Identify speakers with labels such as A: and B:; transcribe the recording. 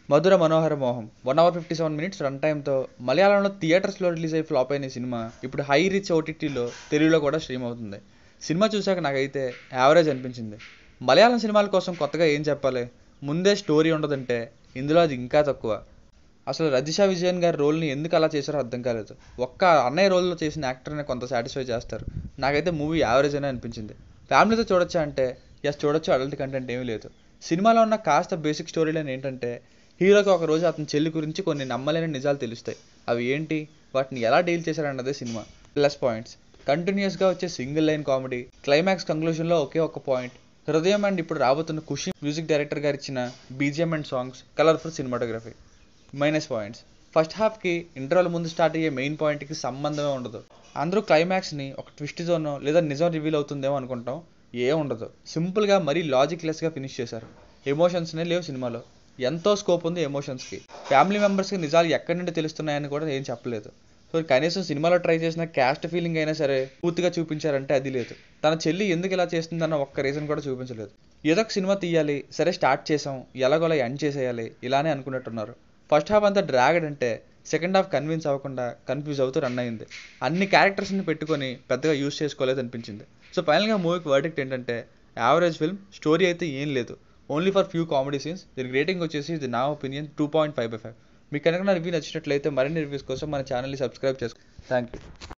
A: మధుర Manohara Moham one hour fifty seven minutes run టైంతో మలయాళంలో థియేటర్స్లో రిలీజ్ అయ్యి ఫ్లాప్ అయిన ఈ సినిమా ఇప్పుడు హై రీచ్ ఓటీటీలో తెలుగులో కూడా స్ట్రీమ్ అవుతుంది సినిమా చూశాక నాకైతే యావరేజ్ అనిపించింది మలయాళం సినిమాల కోసం కొత్తగా ఏం చెప్పాలి ముందే స్టోరీ ఉండదంటే ఇందులో అది ఇంకా తక్కువ అసలు రజిషా విజయన్ గారి రోల్ని ఎందుకు అలా చేశారో అర్థం కాలేదు ఒక్క అన్నయ్య రోల్లో చేసిన యాక్టర్ని కొంత సాటిస్ఫై చేస్తారు నాకైతే మూవీ యావరేజ్ అనే అనిపించింది ఫ్యామిలీతో చూడొచ్చా అంటే ఎస్ చూడొచ్చు అడల్ట్ కంటెంట్ ఏమీ లేదు సినిమాలో ఉన్న కాస్త బేసిక్ స్టోరీ లైన్ ఏంటంటే హీరోకి ఒక రోజు అతని చెల్లి గురించి కొన్ని నమ్మలేని నిజాలు తెలుస్తాయి అవి ఏంటి వాటిని ఎలా డీల్ చేశారన్నదే సినిమా ప్లస్ పాయింట్స్ కంటిన్యూస్గా వచ్చే సింగిల్ లైన్ కామెడీ క్లైమాక్స్ కంక్లూషన్లో ఒకే ఒక పాయింట్ హృదయం అండ్ ఇప్పుడు రాబోతున్న ఖుషి మ్యూజిక్ డైరెక్టర్ గారు ఇచ్చిన BGM and songs colourful cinematography minus points first హాఫ్కి ఇంటర్వల్ ముందు స్టార్ట్ అయ్యే మెయిన్ పాయింట్కి సంబంధమే ఉండదు అందరూ క్లైమాక్స్ని ఒక ట్విస్ట్ జోనో లేదా నిజం రివీల్ అవుతుందేమో అనుకుంటాం ఏ ఉండదు సింపుల్గా మరీ లాజిక్లెస్గా ఫినిష్ చేశారు ఎమోషన్స్నే లేవు సినిమాలో ఎంతో స్కోప్ ఉంది ఎమోషన్స్కి ఫ్యామిలీ మెంబర్స్కి నిజాలు ఎక్కడి నుండి తెలుస్తున్నాయని కూడా ఏం చెప్పలేదు సో కనీసం సినిమాలో ట్రై చేసిన క్యాస్ట్ ఫీలింగ్ అయినా సరే పూర్తిగా చూపించారంటే అది లేదు తన చెల్లి ఎందుకు ఇలా చేస్తుందన్న ఒక్క రీజన్ కూడా చూపించలేదు ఏదో ఒక సినిమా తీయాలి సరే స్టార్ట్ చేసాం ఎలాగోలా ఎండ్ చేసేయాలి ఇలానే అనుకున్నట్టున్నారు ఫస్ట్ హాఫ్ అంతా డ్రాగడ్ అంటే సెకండ్ హాఫ్ కన్విన్స్ అవ్వకుండా కన్ఫ్యూజ్ అవుతూ రన్ అయింది అన్ని క్యారెక్టర్స్ని పెట్టుకొని పెద్దగా యూస్ చేసుకోలేదు అనిపించింది సో ఫైనల్గా మూవీకి వర్డిక్ట్ ఏంటంటే యావరేజ్ ఫిల్మ్ స్టోరీ అయితే ఏం లేదు only for few comedy scenes దీనికి రేటింగ్ వచ్చేసి ఇది నా opinion two point five by five మీకు కనుక నా రివ్యూ నచ్చినట్లయితే మరిన్ని రివ్యూస్ కోసం మన ఛానల్ని సబ్స్క్రైబ్ చేసుకో థ్యాంక్ యూ